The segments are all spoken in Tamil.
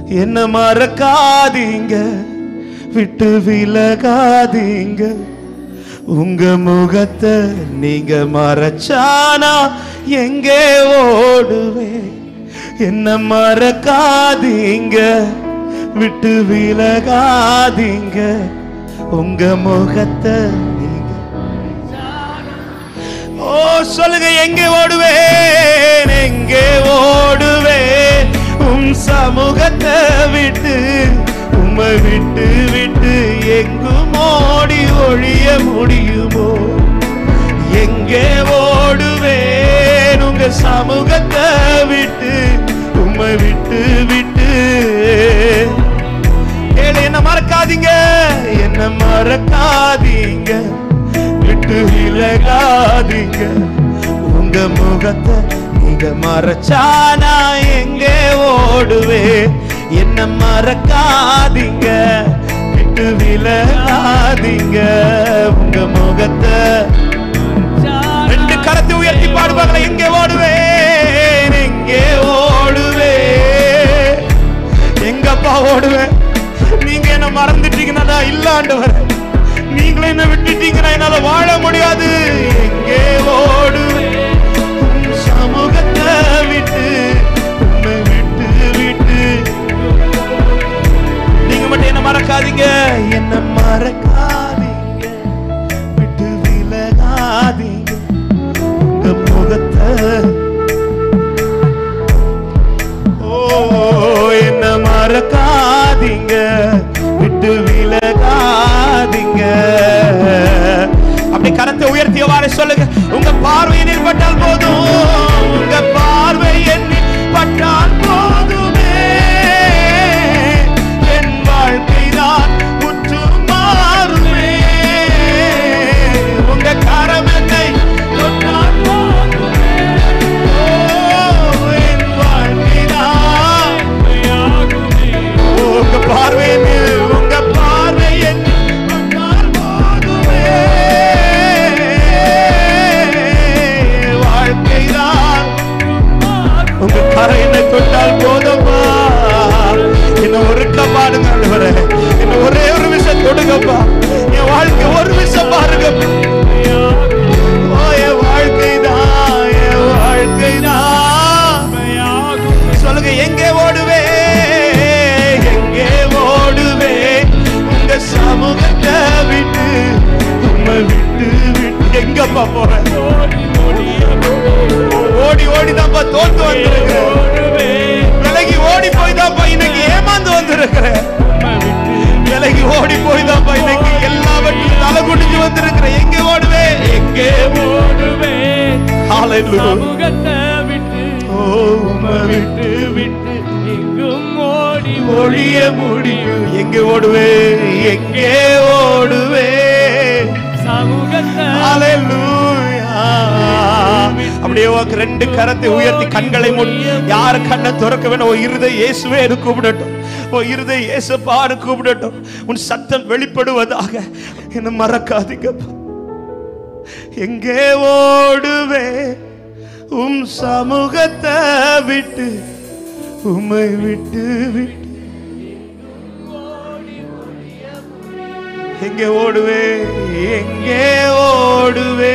என்ன மறக்காதீங்க விட்டு விலகாதீங்க உங்க முகத்தை நீங்க மறைச்சானா எங்கே ஓடுவேன் என்ன மறக்காதீங்க விட்டு விலகாதீங்க உங்க முகத்தை நீங்க ஓ சொல்லுங்க எங்கே ஓடுவேன் எங்கே ஓடுவேன் உம் சமூகத்தை விட்டு உம்மை விட்டு விட்டு எங்கும் ஓடி ஒழிய முடியுமோ எங்கே ஓடுவேன் உங்க சமூகத்தை விட்டு உம்மை விட்டு விட்டு கேளு என்ன மறக்காதீங்க என்ன மறக்காதீங்க விட்டு விலகாதீங்க உங்க முகத்தை நீங்க மறைச்சானா எங்கே ஓடுவேன் என்ன மறக்காதீங்க விட்டு விலகாதீங்க உங்க முகத்தை ரெண்டு கரத்தை உயர்த்தி பாடுவாங்களே எங்கே ஓடுவேன் எங்கே ஓடுவேன் எங்கப்பா ஓடுவேன் நீங்க என்ன மறந்துட்டீங்கன்னா நான் இல்லாண்டவர் நீங்களே என்ன விட்டுட்டீங்கன்னா என்னால வாழ முடியாது எங்கே ஓடுவேன் உம் சமூகத்தை விட்டு உம்மை விட்டு விட்டு நீங்க மட்டும் என்ன மறக்காதீங்க என்ன மறக்காதீங்க விட்டு விலகாதீங்க உங்க முகத்தை ஓ என்ன மறக்காதீங்க விட்டு விலகாதீங்க அப்படி கரத்தை உயர்த்தியவாறு சொல்லுங்க உங்க பார்வை என்னில் பட்டால் போதும் உங்க பார்வை என்னில் பட்டால் போதுமே என் வாழ்க்கைதான் முற்றும் மாறுமே உங்க கரம் என்னை தொட்டால் போதுமே ஓ, என் வாழ்க்கைதான் உங்க பார்வை என்னில், உங்க பார்வை என்னில் பட்டால் போதுமே. வாழ்க்கைதான் உங்க கரை என்னை தொட்டால் போதும்பா என்ன ஒருக்க பாடுங்க ஆண்டவரே. என்ன ஒரே ஒரு விஷயம் தொடுங்கப்பா என் வாழ்க்கை ஒரு விஷயம் பாருங்க ஓ என் வாழ்க்கைதான் என் வாழ்க்கைதான் சொல்லுங்க எங்கே ஓடுவே எங்கே ஓடுவே உங்க சமூகத்தை விட்டு உம்மை விட்டு விட்டு எங்கப்பா போறேன் ஓடி ஓடி தான்ப்பா தோத்து வந்திருக்கிறேன் விலகி ஓடி போய் தான்ப்பா இன்னைக்கு ஏமாந்து வந்திருக்கிறேன் விலகி ஓடி போய் தான்ப்பா இன்னைக்கு எல்லாவற்றையும் தலை குடிஞ்சு வந்திருக்கிறேன் எங்கே ஓடுவே எங்கே Hallelujah. சமூகத்தை விட்டு ஓ உம்மை விட்டு விட்டு எங்கும் ஓடி ஒழிய முடியும் எங்கே ஓடுவே எங்கே ஓடுவே சமூகத்தை Hallelujah. அப்படியே உனக்கு ரெண்டு கரத்தை உயர்த்தி கண்களை மூடி யார் கண்ணை திறக்க வேணும் ஓ இருதை இயேசுவே என்று கூப்பிடட்டும் ஓ இருதை இயேசுப்பாரு கூப்பிடட்டும் உன் சத்தம் வெளிப்படுவதாக என்ன மறக்காதீங்கப்பா எங்கே ஓடுவே உம் சமூகத்தை விட்டு உம்மை விட்டு விட்டு எங்கே ஓடுவே எங்கே ஓடுவே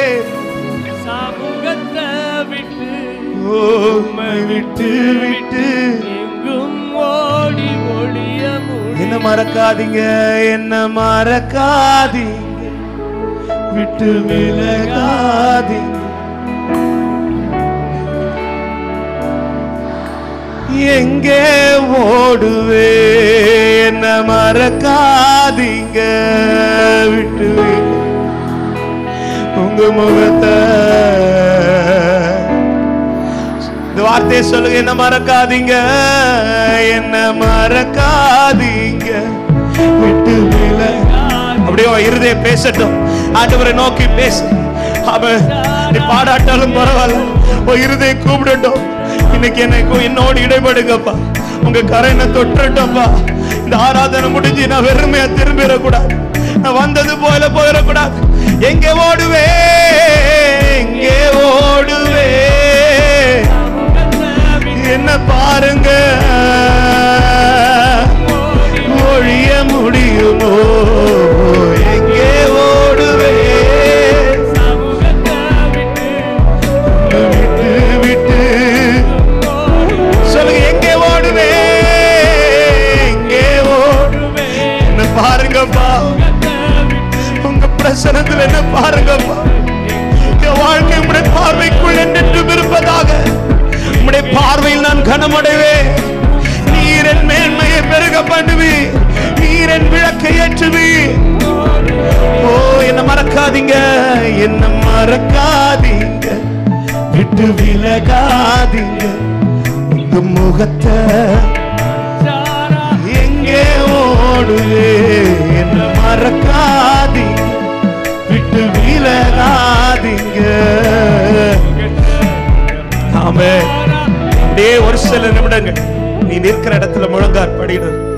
சமூகத்தை விட்டு ஓ, உம்மை விட்டு விட்டு எங்கும் ஓடி ஒளிய என்ன மறக்காதீங்க என்ன மறக்காதீங்க விட்டு விலகாதீங்க எங்கே ஓடுவே என்ன மறக்காதீங்க விட்டு வில- உங்க முகத்தை இந்த வார்த்தையை சொல்லுங்க என்ன மறக்காதீங்க என்ன மறக்காதீங்க விட்டு வில அப்படியே உன் இருதயம் பேசட்டும் ஆண்டவரை நோக்கி பேசு அவன் நீ பாடாட்டாலும் பரவாயில்ல உன் இருதயம் கூப்பிடட்டும் இன்னைக்கு எனக்கு என்னோடு இடைபடுங்கப்பா உங்க கரைனை தொட்டுட்டோம்ப்பா இந்த ஆராதனை முடிஞ்சு நான் வெறுமையா திரும்பிடக்கூடாது நான் வந்தது போல போயிடக்கூடாது எங்கே ஓடுவே எங்கே ஓடுவே என்ன பாருங்க எங்கே ஓடுவேன் சமூகத்தை விட்டு விட்டு விட்டு ஓடி சொல்லுங்க எங்கே ஓடுவேன் எங்கே ஓடுவேன் என்ன பாருங்கப்பா உங்க பிரசனத்துல என்ன பாருங்கப்பா என் வாழ்க்கை உடைய பார்வைக்குள் என்றென்றும் இருப்பதாக உடைய பார்வையில் நான் கனமடைவேன் நீர் என் மேன்மையை பெருக பண்ணுவி நீர் என் விளக்கை ஏற்றுவி ஓ என்ன மறக்காதீங்க என்ன மறக்காதீங்க விட்டு விலகாதீங்க உங்க முகத்தை சாரா எங்கே ஓடுவே என்ன மறக்காதீங்க விட்டு விலகாதீங்க ஆமே அப்படியே ஒரு சில நிமிடங்கள் நீ நிற்கிற இடத்துல முழங்கார் படிடுறது